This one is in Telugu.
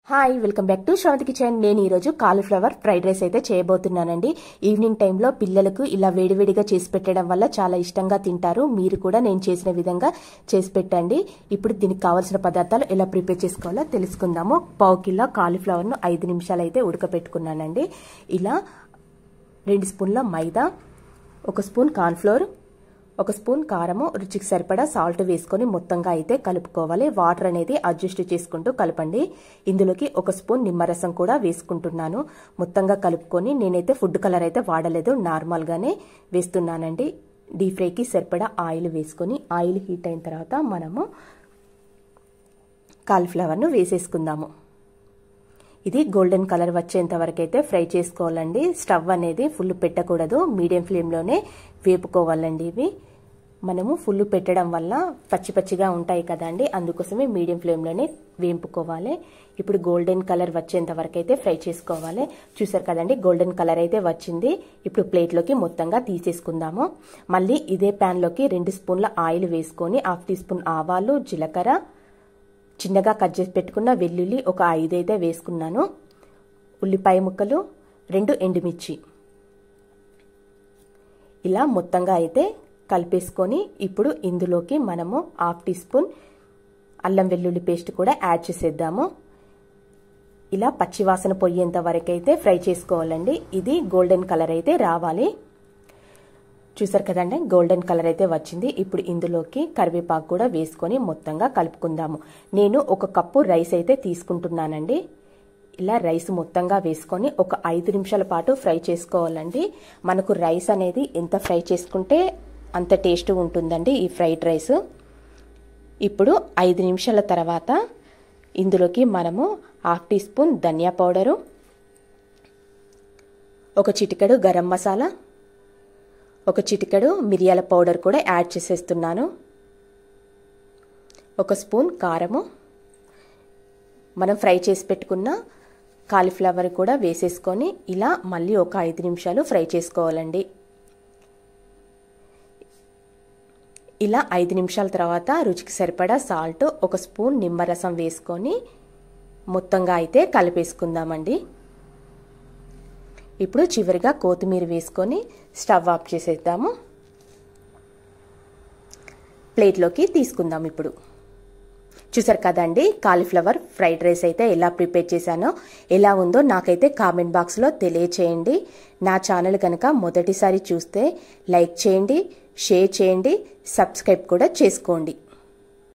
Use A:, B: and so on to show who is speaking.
A: hi welcome back to Sravanthi kitchen నేను ఈరోజు కాలీఫ్లవర్ ఫ్రైడ్ రైస్ అయితే చేయబోతున్నానండి ఈవినింగ్ టైంలో పిల్లలకు ఇలా వేడివేడిగా చేసి పెట్టడం వల్ల చాలా ఇష్టంగా తింటారు మీరు కూడా నేను చేసిన విధంగా చేసి పెట్టండి ఇప్పుడు దీనికి కావాల్సిన పదార్థాలు ఎలా ప్రిపేర్ చేసుకోవాలో తెలుసుకుందాము పావు కిలో కాలీఫ్లవర్ను ఐదు నిమిషాలు అయితే ఉడకపెట్టుకున్నానండి ఇలా రెండు స్పూన్ల మైదా ఒక స్పూన్ కార్న్ఫ్లోర్ ఒక స్పూన్ కారము రుచికి సరిపడా సాల్ట్ వేసుకొని మొత్తంగా అయితే కలుపుకోవాలి వాటర్ అనేది అడ్జస్ట్ చేసుకుంటూ కలపండి ఇందులోకి ఒక స్పూన్ నిమ్మరసం కూడా వేసుకుంటున్నాను మొత్తంగా కలుపుకొని నేనైతే ఫుడ్ కలర్ అయితే వాడలేదు నార్మల్గానే వేస్తున్నానండి డీప్ ఫ్రైకి సరిపడా ఆయిల్ వేసుకొని ఆయిల్ హీట్ అయిన తర్వాత మనము కాలీఫ్లవర్ను వేసేసుకుందాము ఇది గోల్డెన్ కలర్ వచ్చేంత వరకు అయితే ఫ్రై చేసుకోవాలండి స్టవ్ అనేది ఫుల్ పెట్టకూడదు మీడియం ఫ్లేమ్లోనే వేపుకోవాలండి ఇవి మనము ఫుల్ పెట్టడం వల్ల పచ్చి పచ్చిగా ఉంటాయి కదండి అందుకోసమే మీడియం ఫ్లేమ్లోనే వేంపుకోవాలి ఇప్పుడు గోల్డెన్ కలర్ వచ్చేంత వరకు అయితే ఫ్రై చేసుకోవాలి చూసారు కదండి గోల్డెన్ కలర్ అయితే వచ్చింది ఇప్పుడు ప్లేట్లోకి మొత్తంగా తీసేసుకుందాము మళ్ళీ ఇదే ప్యాన్లోకి రెండు స్పూన్ల ఆయిల్ వేసుకొని హాఫ్ టీ స్పూన్ ఆవాలు జీలకర్ర చిన్నగా కట్ చేసి పెట్టుకున్న వెల్లుల్లి ఒక ఐదు అయితే వేసుకున్నాను ఉల్లిపాయ ముక్కలు రెండు ఎండుమిర్చి ఇలా మొత్తంగా అయితే కలిపేసుకొని ఇప్పుడు ఇందులోకి మనము హాఫ్ టీ స్పూన్ అల్లం వెల్లుల్లి పేస్ట్ కూడా యాడ్ చేసేద్దాము ఇలా పచ్చివాసన పొయ్యేంత వరకు అయితే ఫ్రై చేసుకోవాలండి ఇది గోల్డెన్ కలర్ అయితే రావాలి చూసారు కదండి గోల్డెన్ కలర్ అయితే వచ్చింది ఇప్పుడు ఇందులోకి కరివేపాకు కూడా వేసుకొని మొత్తంగా కలుపుకుందాము నేను ఒక కప్పు రైస్ అయితే తీసుకుంటున్నానండి ఇలా రైస్ మొత్తంగా వేసుకొని ఒక ఐదు నిమిషాల పాటు ఫ్రై చేసుకోవాలండి మనకు రైస్ అనేది ఎంత ఫ్రై చేసుకుంటే అంత టేస్ట్ ఉంటుందండి ఈ ఫ్రైడ్ రైస్ ఇప్పుడు ఐదు నిమిషాల తర్వాత ఇందులోకి మనము హాఫ్ టీ స్పూన్ ధనియా పౌడరు ఒక చిటికెడు గరం మసాలా ఒక చిటికెడు మిరియాల పౌడర్ కూడా యాడ్ చేసేస్తున్నాను ఒక స్పూన్ కారము మనం ఫ్రై చేసి పెట్టుకున్న కాలీఫ్లవర్ కూడా వేసేసుకొని ఇలా మళ్ళీ ఒక ఐదు నిమిషాలు ఫ్రై చేసుకోవాలండి ఇలా ఐదు నిమిషాల తర్వాత రుచికి సరిపడా సాల్ట్ ఒక స్పూన్ నిమ్మరసం వేసుకొని మొత్తంగా అయితే కలిపేసుకుందామండి ఇప్పుడు చివరిగా కొత్తిమీర వేసుకొని స్టవ్ ఆఫ్ చేసేద్దాము ప్లేట్లోకి తీసుకుందాం ఇప్పుడు చూసారు కదండి కాలీఫ్లవర్ ఫ్రైడ్ రైస్ అయితే ఎలా ప్రిపేర్ చేశానో ఎలా ఉందో నాకైతే కామెంట్ బాక్స్లో తెలియచేయండి నా ఛానల్ కనుక మొదటిసారి చూస్తే లైక్ చేయండి షేర్ చేయండి సబ్స్క్రైబ్ కూడా చేసుకోండి